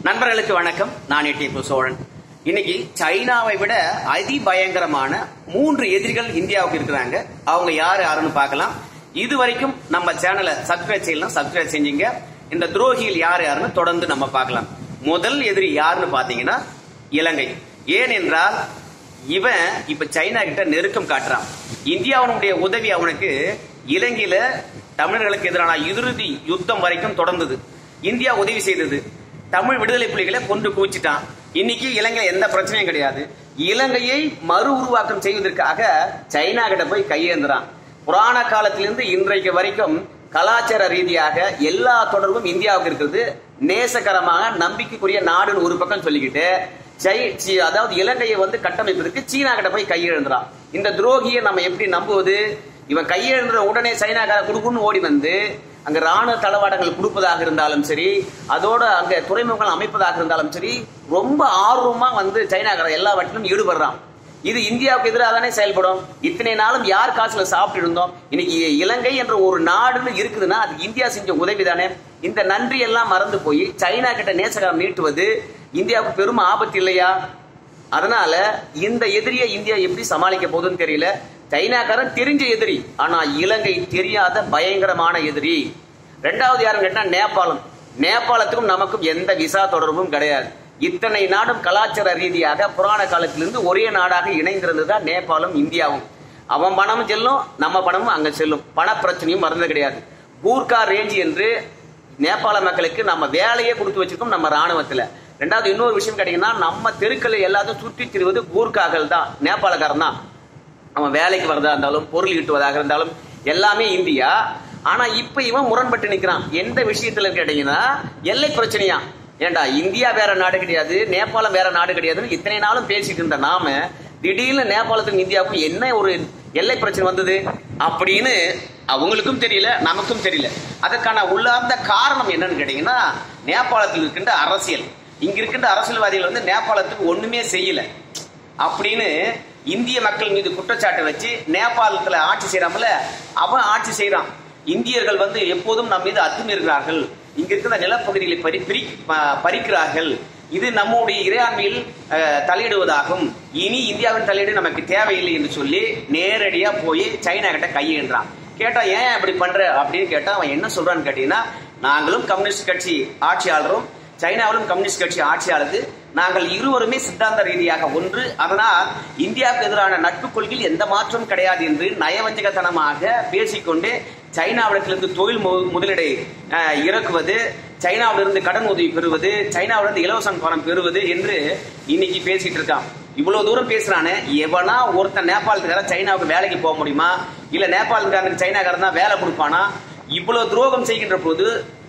நண்பர்களுக்கு வணக்கம் நான் டிப்பு சோழன் இன்னைக்கு சைனாவை விட அதிபயங்கரமான மூன்று எதிரிகள் இந்தியாவுக்கு இருக்கிறாங்க அவங்க யார் யாருன்னு பார்க்கலாம் இது வரைக்கும் நம்ம சேனலை சப்ஸ்கிரைப் செய்யலாம் சப்ஸ்கிரைப் செஞ்சீங்க இந்த துரோகிகள் யார் யாருன்னு தொடர்ந்து நம்ம பார்க்கலாம் முதல் எதிரி யாருன்னு பாத்தீங்கன்னா இலங்கை ஏனென்றால் இவன் இப்ப சைனா கிட்ட நெருக்கம் காட்டுறான் இந்தியாவுடைய உதவி அவனுக்கு இலங்கையில தமிழர்களுக்கு எதிரான இறுதி யுத்தம் வரைக்கும் தொடர்ந்தது இந்தியா உதவி செய்தது தமிழ் விடுதலை புலிகளை கொண்டு குவிச்சிட்டான் இன்னைக்கு இலங்கை எந்த பிரச்சனையும் கிடையாது இலங்கையை மறு உருவாக்கம் செய்வதற்காக சைனா கிட்ட போய் கையேந்துறான் புராண காலத்திலிருந்து இன்றைக்கு வரைக்கும் கலாச்சார ரீதியாக எல்லா தொடர்பும் இந்தியாவுக்கு இருக்குது நேசகரமாக நம்பிக்கைக்குரிய நாடுன்னு ஒரு பக்கம் சொல்லிக்கிட்டு சை சி- அதாவது இலங்கையை வந்து கட்டமைப்பதற்கு சீனா கிட்ட போய் கையெழுந்துறான் இந்த துரோகியை நம்ம எப்படி நம்புவது இவன் கையெழுந்துற உடனே சைனாக்கார குடுக்குன்னு ஓடி வந்து அங்க ராணுவ தளவாடங்கள் கொடுப்பதாக இருந்தாலும் சரி அதோட அங்க துறைமுகங்கள் அமைப்பதாக இருந்தாலும் சரி ரொம்ப ஆர்வமா வந்து சைனாக்கார எல்லாவற்றிலும் ஈடுபடுறான் இது இந்தியாவுக்கு எதிராக தானே செயல்படும் இத்தனை நாளும் யார் காசுல சாப்பிட்டு இருந்தோம் இன்னைக்கு இலங்கை என்ற ஒரு நாடுன்னு இருக்குதுன்னா அது இந்தியா செஞ்ச உதவி தானே இந்த நன்றி எல்லாம் மறந்து போய் சைனா கிட்ட நேசகரம் நீட்டுவது இந்தியாவுக்கு பெரும் ஆபத்து இல்லையா அதனால இந்த எதிரியை இந்தியா எப்படி சமாளிக்க போகுதுன்னு தெரியல சைனாக்காரன் தெரிஞ்ச எதிரி ஆனா இலங்கை தெரியாத பயங்கரமான எதிரி ரெண்டாவது யாருன்னு கேட்டா நேபாளம் நேபாளத்துக்கும் நமக்கும் எந்த விசா தொடர்பும் கிடையாது இத்தனை நாடும் கலாச்சார ரீதியாக புராண காலத்திலிருந்து ஒரே நாடாக இணைந்திருந்ததுதான் நேபாளம் இந்தியாவும் அவன் பணமும் செல்லும் நம்ம பணமும் அங்க செல்லும் பண பிரச்சனையும் மறந்து கிடையாது கூர்கா ரேஞ்ச் என்று நேபாள மக்களுக்கு நம்ம வேலையே கொடுத்து வச்சிருக்கோம் நம்ம ராணுவத்துல ரெண்டாவது இன்னொரு விஷயம் கேட்டீங்கன்னா நம்ம தெருக்கள் எல்லாத்தையும் சுற்றி திரிவது கூர்க்காக்கள் தான் நேபாளக்காரன் தான் அவன் வேலைக்கு வரதா இருந்தாலும் பொருள் ஈட்டுவதாக இருந்தாலும் எல்லாமே இந்தியா ஆனா இப்ப இவன் முரண்பட்டு நிக்கிறான் எந்த விஷயத்துல கேட்டீங்கன்னா எல்லை பிரச்சனையா ஏண்டா இந்தியா வேற நாடு கிடையாது நேபாளம் வேற நாடு கிடையாதுன்னு இத்தனை நாளும் பேசிட்டு இருந்த நாம திடீர்னு நேபாளத்துக்கும் இந்தியாவுக்கும் என்ன ஒரு எல்லை பிரச்சனை வந்தது அப்படின்னு அவங்களுக்கும் தெரியல நமக்கும் தெரியல அதற்கான உள்ளார்ந்த காரணம் என்னன்னு கேட்டீங்கன்னா நேபாளத்தில் இருக்கின்ற அரசியல் இங்க இருக்கின்ற அரசியல்வாதிகள் வந்து நேபாளத்துக்கு ஒண்ணுமே செய்யல அப்படின்னு இந்திய மக்கள் மீது குற்றச்சாட்டு வச்சு நேபாளத்துல ஆட்சி செய்யறாமல அவன் ஆட்சி செய்யறான் இந்தியர்கள் வந்து எப்போதும் நம் மீது அத்துமீறுகிறார்கள் இங்க இருக்கிற நிலப்பகுதிகளை பறி பிரி- ப- பறிக்கிறார்கள் இது நம்முடைய இறையாண்மையில் அஹ், தலையிடுவதாகும் இனி இந்தியாவின் தலையீடு நமக்கு தேவையில்லை என்று சொல்லி நேரடியா போய் சைனா கிட்ட கையேன்றான் கேட்டா ஏன் அப்படி பண்ற அப்படின்னு கேட்டா அவன் என்ன சொல்றான்னு கேட்டீங்கன்னா நாங்களும் கம்யூனிஸ்ட் கட்சி ஆட்சியாளரும் சைனாவிலும் கம்யூனிஸ்ட் கட்சி ஆட்சியாளது நாங்கள் இருவருமே சித்தாந்த ரீதியாக ஒன்று அதனால் இந்தியாவுக்கு எதிரான நட்பு கொள்கையில் எந்த மாற்றமும் கிடையாது என்று நயவஞ்சகத்தனமாக பேசிக்கொண்டு சைனாவிடத்திலிருந்து தொழில் மு- முதலீடை அஹ், இறக்குவது சைனாவிலிருந்து கடன் உதவி பெறுவது சைனாவிலிருந்து இலவச பணம் பெறுவது என்று இன்னைக்கு பேசிட்டு இருக்கான் இவ்வளவு தூரம் பேசுறானே எவனா ஒருத்தன் நேபாளத்துக்காரன் சைனாவுக்கு வேலைக்கு போக முடியுமா இல்ல நேபாளத்துக்காரனுக்கு சைனாக்காரன் தான் வேலை கொடுப்பானா இவ்வளவு துரோகம் செய்கின்ற போது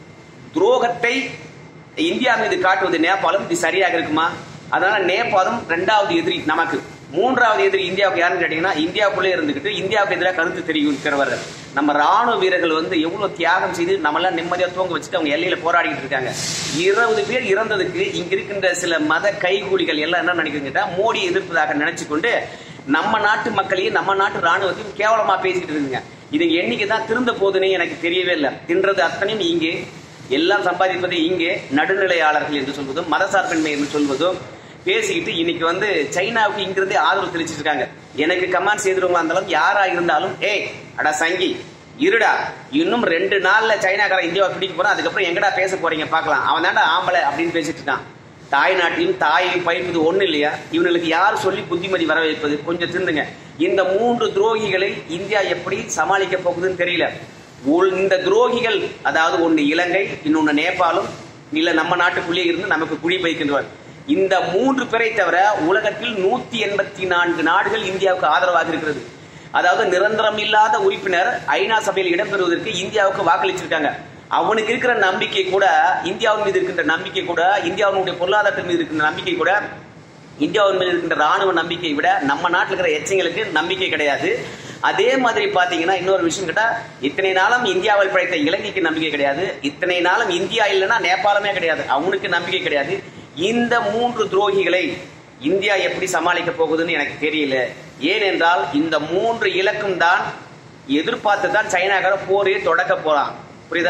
துரோகத்தை இந்தியா மீது காட்டுவது நேபாளம் இது சரியாக இருக்குமா அதனால நேபாளம் ரெண்டாவது எதிரி நமக்கு மூன்றாவது எதிரி இந்தியாவுக்கு யாருன்னு கேட்டீங்கன்னா இந்தியாவுக்குள்ளே இருந்துகிட்டு இந்தியாவுக்கு எதிராக கருத்து தெரிவிக்கிறவர்கள் நம்ம ராணுவ வீரர்கள் வந்து எவ்வளவு தியாகம் செய்து நம்மளாம் நிம்மதியா தூங்க வச்சுட்டு அவங்க எல்லையில போராடிட்டு இருக்காங்க இருபது பேர் இறந்ததுக்கு இங்க இருக்கின்ற சில மத கைகூலிகள் எல்லாம் என்ன நினைக்கிறீங்கன்னா மோடி எதிர்ப்பதாக நினைச்சு கொண்டு நம்ம நாட்டு மக்களையும் நம்ம நாட்டு ராணுவத்தையும் கேவலமா பேசிட்டு இருக்குங்க இது என்னைக்கு தான் திருந்த போகுதுன்னே எனக்கு தெரியவே இல்லை தின்றது அத்தனையும் இங்கே எல்லாம் சம்பாதிப்பது இங்கே நடுநிலையாளர்கள் என்று சொல்வதும் மதசார்பின்மை என்று சொல்வதும் பேசிக்கிட்டு இன்னைக்கு வந்து சைனாவுக்கு இங்கிருந்தே ஆதரவு தெரிவிச்சிட்டு இருக்காங்க எனக்கு கமாண்ட் செய்திருவங்களா இருந்தாலும் யாரா இருந்தாலும் ஏய் அடா சங்கி இருடா இன்னும் ரெண்டு நாள்ல சைனாக்காரன் இந்தியாவை பிடிக்க போறான் அதுக்கப்புறம் எங்கடா பேச போறீங்க பார்க்கலாம் அவன் தாண்டா ஆம்பளை அப்படின்னு பேசிட்டு இருக்கான் தாய் நாட்டையும் தாயையும் பயிர்ப்பது ஒண்ணு இல்லையா இவங்களுக்கு யார் சொல்லி புத்திமதி வர வைப்பது கொஞ்சம் திருந்துங்க இந்த மூன்று துரோகிகளை இந்தியா எப்படி சமாளிக்க போகுதுன்னு தெரியல உள்- இந்த துரோகிகள் அதாவது ஒன்னு இலங்கை இன்னொன்னு நேபாளம் இல்ல நம்ம நாட்டுக்குள்ளே இருந்து நமக்கு குடி பயிர்க்கின்றவர் இந்த மூன்று பேரை தவிர உலகத்தில் நூத்தி எண்பத்தி நான்கு நாடுகள் இந்தியாவுக்கு ஆதரவாக இருக்கிறது அதாவது நிரந்தரம் இல்லாத உறுப்பினர் ஐநா சபையில் இடம்பெறுவதற்கு இந்தியாவுக்கு வாக்களிச்சிருக்காங்க அவனுக்கு இருக்கிற நம்பிக்கை கூட இந்தியாவின் மீது இருக்கின்ற நம்பிக்கை கூட இந்தியாவினுடைய பொருளாதாரத்தின் மீது இருக்கின்ற நம்பிக்கை கூட இந்தியாவின் மீது இருக்கின்ற ராணுவ நம்பிக்கையை விட நம்ம நாட்டில் இருக்கிற எச்சங்களுக்கு நம்பிக்கை கிடையாது அதே மாதிரி பாத்தீங்கன்னா இன்னொரு விஷயம் கேட்டா இத்தனை நாளும் இந்தியாவில் படைத்த இலங்கைக்கு நம்பிக்கை கிடையாது இத்தனை நாளும் இந்தியா இல்லைன்னா நேபாளமே கிடையாது அவனுக்கு நம்பிக்கை கிடையாது இந்த மூன்று துரோகிகளை இந்தியா எப்படி சமாளிக்க போகுதுன்னு எனக்கு தெரியல ஏனென்றால் இந்த மூன்று இலக்கும் தான் எதிர்பார்த்து தான் சைனாக்கார போரே தொடக்க போறான் புரியுதா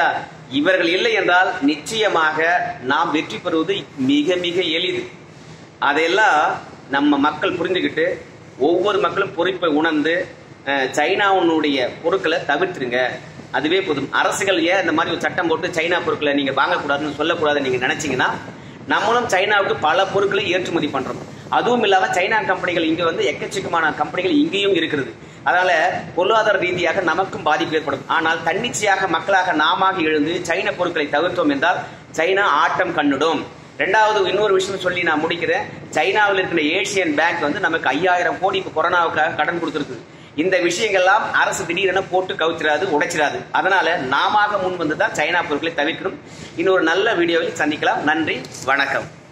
இவர்கள் இல்லை என்றால் நிச்சயமாக நாம் வெற்றி பெறுவது மிக மிக எளிது அதையெல்லாம் நம்ம மக்கள் புரிஞ்சுக்கிட்டு ஒவ்வொரு மக்களும் பொறுப்பை உணர்ந்து அஹ், சைனாவுடைய பொருட்களை தவிர்த்துருங்க அதுவே போதும் அரசுகள் ஏன் இந்த மாதிரி ஒரு சட்டம் போட்டு சைனா பொருட்களை நீங்க வாங்கக்கூடாதுன்னு சொல்லக்கூடாதுன்னு நீங்க நினைச்சீங்கன்னா நம்மளும் சைனாவுக்கு பல பொருட்களை ஏற்றுமதி பண்றோம் அதுவும் இல்லாம சைனா கம்பெனிகள் இங்க வந்து எக்கச்சக்கமான கம்பெனிகள் இங்கேயும் இருக்கிறது அதனால பொருளாதார ரீதியாக நமக்கும் பாதிப்பு ஏற்படும் ஆனால் தன்னிச்சையாக மக்களாக நாம எழுந்து சைன பொருட்களை தவிர்த்தோம் என்றால் சைனா ஆட்டம் கண்ணிடும் ரெண்டாவது இன்னொரு விஷயம் சொல்லி நான் முடிக்கிறேன் சைனாவில் இருக்கிற ஏசியன் பேங்க் வந்து நமக்கு ஐயாயிரம் கோடி இப்போ கொரோனாவுக்காக கடன் கொடுத்துருக்கு இந்த விஷயங்கள்லாம் அரசு திடீரென போட்டு கவுத்திராது உடைச்சிடாது அதனால நாம முன் வந்து தான் சைனா பொருட்களை தவிர்க்கணும் இன்னொரு நல்ல வீடியோவில் சந்திக்கலாம் நன்றி வணக்கம்